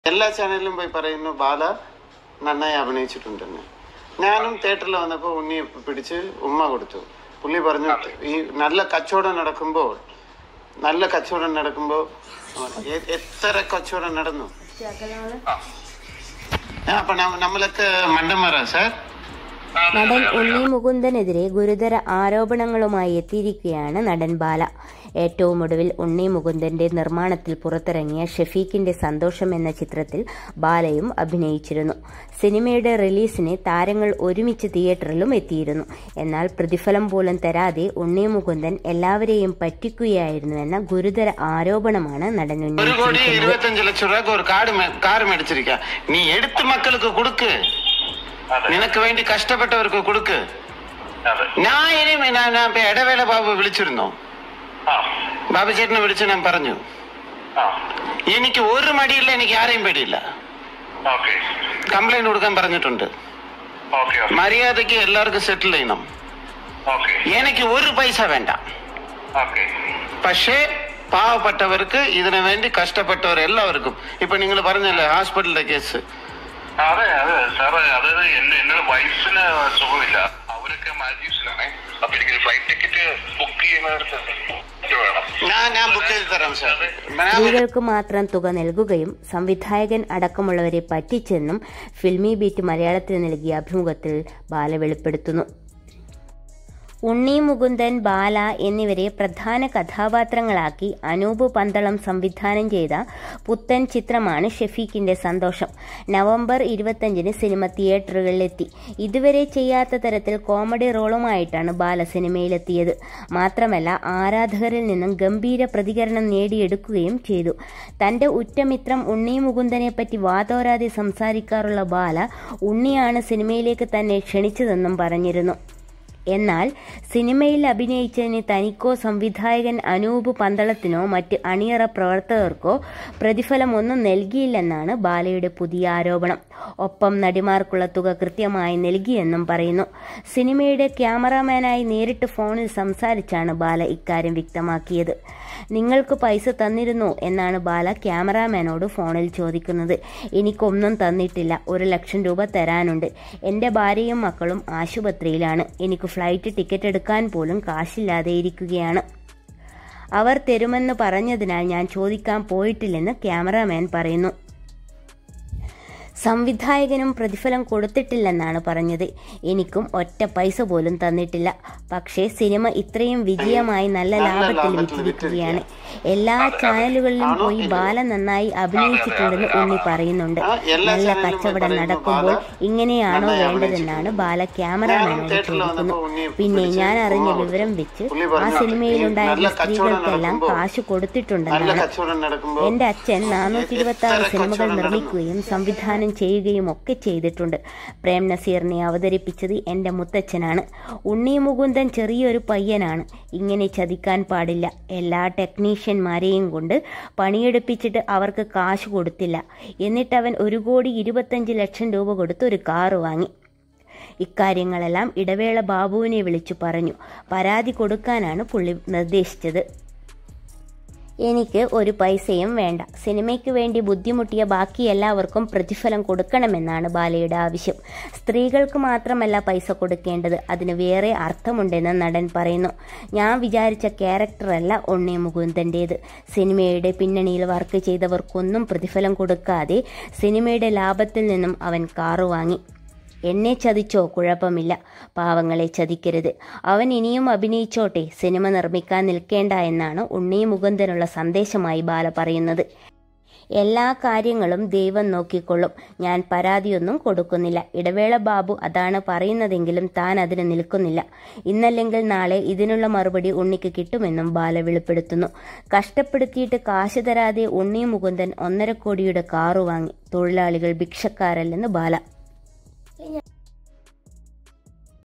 എല്ലാ ചാനലിലും പോയി പറയുന്നു ബാല നന്നായി അഭിനയിച്ചിട്ടുണ്ടെന്ന് ഞാനും തിയേറ്ററിൽ വന്നപ്പോൾ ഉണ്ണിയെ പിടിച്ച് ഉമ്മ കൊടുത്തു പുള്ളി പറഞ്ഞു ഈ നല്ല കച്ചവടം നടക്കുമ്പോൾ നല്ല കച്ചവടം നടക്കുമ്പോൾ എ- എത്ര കച്ചവടം നടന്നു ആ, അപ്പൊ നം- നമ്മളൊക്കെ മണ്ടന്മാരാ സാർ നടൻ ഉണ്ണി മുകുന്ദനെതിരെ ഗുരുതര ആരോപണങ്ങളുമായി എത്തിയിരിക്കുകയാണ് നടൻ ബാല ഏറ്റവും ഒടുവിൽ ഉണ്ണി മുകുന്ദന്റെ നിർമ്മാണത്തിൽ പുറത്തിറങ്ങിയ ഷെഫീഖിന്റെ സന്തോഷം എന്ന ചിത്രത്തിൽ ബാലയും അഭിനയിച്ചിരുന്നു സിനിമയുടെ റിലീസിന് താരങ്ങൾ ഒരുമിച്ച് തിയേറ്ററിലും എത്തിയിരുന്നു എന്നാൽ പ്രതിഫലം പോലും തരാതെ ഉണ്ണി മുകുന്ദൻ എല്ലാവരെയും പറ്റിക്കുകയായിരുന്നുവെന്ന ഗുരുതര ആരോപണമാണ് നടൻ ഒരു ഉന്നയിച്ചിരിക്കുന്നത് കോടി ഇരുപത്തഞ്ച് ലക്ഷം രൂപക്ക് ഒരു കാർഡ് കാർ മേടിച്ചിരിക്ക നീ എടുത്ത് മക്കൾക്ക് കൊടുക്ക് അതെ നിനക്ക് വേണ്ടി കഷ്ടപ്പെട്ടവർക്ക് കൊടുക്ക് അതെ ഞാൻ ഇനി ഞാൻ ഞാൻ ഇപ്പൊ ഇടവേള ബാബു വിളിച്ചിരുന്നോ ആ ബാബു ചേട്ടനെ വിളിച്ച് ഞാൻ പറഞ്ഞു ആ എനിക്ക് ഒരു മടിയില്ല എനിക്ക് ആരെയും പേടിയില്ല ഓക്കെ കംപ്ലൈന്റ് കൊടുക്കാൻ പറഞ്ഞിട്ടുണ്ട് ഓക്കെ ഓക്കെ മര്യാദയ്ക്ക് എല്ലാവർക്കും സെറ്റിൽ ചെയ്യണം ഓക്കെ എനിക്ക് ഒരു പൈസ വേണ്ട ഓക്കെ പക്ഷേ പാവപ്പെട്ടവർക്ക് ഇതിനു വേണ്ടി കഷ്ടപ്പെട്ടവർ എല്ലാവർക്കും ഇപ്പൊ നിങ്ങൾ പറഞ്ഞല്ലേ ഹോസ്പിറ്റലിലെ കേസ് അതെ അതെ സാറേ അതായത് എന്റെ എന്റെ വൈഫിന് സുഖമില്ല അവരൊക്കെ മാൽഡീവ്സിലാണേ അപ്പൊ എനിക്ക് ഫ്ലൈറ്റ് ടിക്കറ്റ് ബുക്ക് ചെയ്യുന്നിടത്ത് വേണം ഞാൻ ഞാൻ ബുക്ക് ചെയ്ത് തരാം സാർ ഞാൻ സ്ത്രീകൾക്ക് മാത്രം തുക നൽകുകയും സംവിധായകൻ അടക്കമുള്ളവരെ പറ്റിച്ചെന്നും ഫിൽമി ബീറ്റ് മലയാളത്തിൽ നൽകിയ അഭിമുഖത്തിൽ ബാല വെളിപ്പെടുത്തുന്നു ഉണ്ണി മുകുന്ദൻ ബാല എന്നിവരെ പ്രധാന കഥാപാത്രങ്ങളാക്കി അനൂപ് പന്തളം സംവിധാനം ചെയ്ത പുത്തൻ ചിത്രമാണ് ഷെഫീഖിന്റെ സന്തോഷം നവംബർ ഇരുപത്തഞ്ചിന് സിനിമ തിയേറ്ററുകളിലെത്തി ഇതുവരെ ചെയ്യാത്ത തരത്തിൽ കോമഡി റോളുമായിട്ടാണ് ബാല സിനിമയിലെത്തിയത് മാത്രമല്ല ആരാധകരിൽ നിന്നും ഗംഭീര പ്രതികരണം നേടിയെടുക്കുകയും ചെയ്തു തന്റെ ഉറ്റമിത്രം ഉണ്ണി മുകുന്ദനെ പറ്റി വാതോരാതെ സംസാരിക്കാറുള്ള ബാല ഉണ്ണിയാണ് സിനിമയിലേക്ക് തന്നെ ക്ഷണിച്ചതെന്നും പറഞ്ഞിരുന്നു എന്നാൽ സിനിമയിൽ അഭിനയിച്ചതിന് തനിക്കോ സംവിധായകൻ അനൂപ് പന്തളത്തിനോ മറ്റ് അണിയറ പ്രവർത്തകർക്കോ പ്രതിഫലമൊന്നും നൽകിയില്ലെന്നാണ് ബാലയുടെ പുതിയ ആരോപണം ഒപ്പം നടിമാർക്കുള്ള തുക കൃത്യമായി നൽകിയെന്നും പറയുന്നു സിനിമയുടെ ക്യാമറാമാനായി നേരിട്ട് ഫോണിൽ സംസാരിച്ചാണ് ബാല ഇക്കാര്യം വ്യക്തമാക്കിയത് നിങ്ങൾക്ക് പൈസ തന്നിരുന്നോ എന്നാണ് ബാല ക്യാമറാമാനോട് ഫോണിൽ ചോദിക്കുന്നത് എനിക്കൊന്നും തന്നിട്ടില്ല ഒരു ലക്ഷം രൂപ തരാനുണ്ട് എൻ്റെ ഭാര്യയും മക്കളും ആശുപത്രിയിലാണ് എനിക്ക് ഫ്ലൈറ്റ് ടിക്കറ്റ് എടുക്കാൻ പോലും കാശില്ലാതെ ഇരിക്കുകയാണ് അവർ തരുമെന്ന് പറഞ്ഞതിനാൽ ഞാൻ ചോദിക്കാൻ പോയിട്ടില്ലെന്ന് ക്യാമറാമാൻ പറയുന്നു സംവിധായകനും പ്രതിഫലം കൊടുത്തിട്ടില്ലെന്നാണ് പറഞ്ഞത് എനിക്കും ഒറ്റ പൈസ പോലും തന്നിട്ടില്ല പക്ഷേ സിനിമ ഇത്രയും വിജയമായി നല്ല ലാഭത്തിൽ വിറ്റിരിക്കുകയാണ് എല്ലാ ചാനലുകളിലും പോയി ബാല നന്നായി അഭിനയിച്ചിട്ടുണ്ടെന്ന് ഉണ്ണി പറയുന്നുണ്ട് നല്ല കച്ചവടം നടക്കുമ്പോൾ ഇങ്ങനെയാണോ വേണ്ടതെന്നാണ് ബാല ക്യാമറാമാനോട് ചോദിക്കുന്നു പിന്നെ ഞാൻ അറിഞ്ഞ വിവരം വെച്ച് ആ സിനിമയിലുണ്ടായിരുന്ന സ്ത്രീകൾക്കെല്ലാം കാശ് നല്ല കൊടുത്തിട്ടുണ്ടെന്നാണ് കച്ചവടം നടക്കുമ്പോൾ എന്റെ അച്ഛൻ നാനൂറ്റി ഇരുപത്തി ആറ് സിനിമകൾ നിർമ്മിക്കുകയും സംവിധാനം ചെയ്യുകയും ഒക്കെ ചെയ്തിട്ടുണ്ട് പ്രേം നസീറിനെ അവതരിപ്പിച്ചത് എന്റെ മുത്തച്ഛനാണ് ഉണ്ണി മുകുന്ദൻ ചെറിയൊരു പയ്യനാണ് ഇങ്ങനെ ചതിക്കാൻ പാടില്ല എല്ലാ ടെക്നീഷ്യന്മാരെയും കൊണ്ട് പണിയെടുപ്പിച്ചിട്ട് അവർക്ക് കാശ് കൊടുത്തില്ല എന്നിട്ട് അവൻ ഒരു കോടി ഇരുപത്തഞ്ച് ലക്ഷം രൂപ കൊടുത്ത് ഒരു കാറ് വാങ്ങി ഇക്കാര്യങ്ങളെല്ലാം ഇടവേള ബാബുവിനെ വിളിച്ചു പറഞ്ഞു പരാതി കൊടുക്കാനാണ് പുള്ളി നിർദ്ദേശിച്ചത് എനിക്ക് ഒരു പൈസയും വേണ്ട സിനിമയ്ക്ക് വേണ്ടി ബുദ്ധിമുട്ടിയ ബാക്കി എല്ലാവർക്കും പ്രതിഫലം കൊടുക്കണമെന്നാണ് ബാലയുടെ ആവശ്യം സ്ത്രീകൾക്ക് മാത്രമല്ല പൈസ കൊടുക്കേണ്ടത് അതിന് വേറെ അർത്ഥമുണ്ടെന്ന് നടൻ പറയുന്നു ഞാൻ വിചാരിച്ച ക്യാരക്ടറല്ല ഉണ്ണി മുകുന്ദൻ്റേത് സിനിമയുടെ പിന്നണിയിൽ വർക്ക് ചെയ്തവർക്കൊന്നും പ്രതിഫലം കൊടുക്കാതെ സിനിമയുടെ ലാഭത്തിൽ നിന്നും അവൻ കാറു വാങ്ങി എന്നെ ചതിച്ചോ കുഴപ്പമില്ല പാവങ്ങളെ ചതിക്കരുത് അവൻ ഇനിയും അഭിനയിച്ചോട്ടെ സിനിമ നിർമ്മിക്കാൻ നിൽക്കേണ്ട എന്നാണ് ഉണ്ണി മുകുന്ദനുള്ള സന്ദേശമായി ബാല പറയുന്നത് എല്ലാ കാര്യങ്ങളും ദൈവം നോക്കിക്കൊള്ളും ഞാൻ പരാതിയൊന്നും കൊടുക്കുന്നില്ല ഇടവേള ബാബു അതാണ് പറയുന്നതെങ്കിലും താൻ അതിന് നിൽക്കുന്നില്ല ഇന്നല്ലെങ്കിൽ നാളെ ഇതിനുള്ള മറുപടി ഉണ്ണിക്ക് കിട്ടുമെന്നും ബാല വെളിപ്പെടുത്തുന്നു കഷ്ടപ്പെടുത്തിയിട്ട് കാശ് തരാതെ ഉണ്ണി മുകുന്ദൻ ഒന്നര കോടിയുടെ കാറു വാങ്ങി തൊഴിലാളികൾ ഭിക്ഷക്കാരല്ലെന്ന് ബാല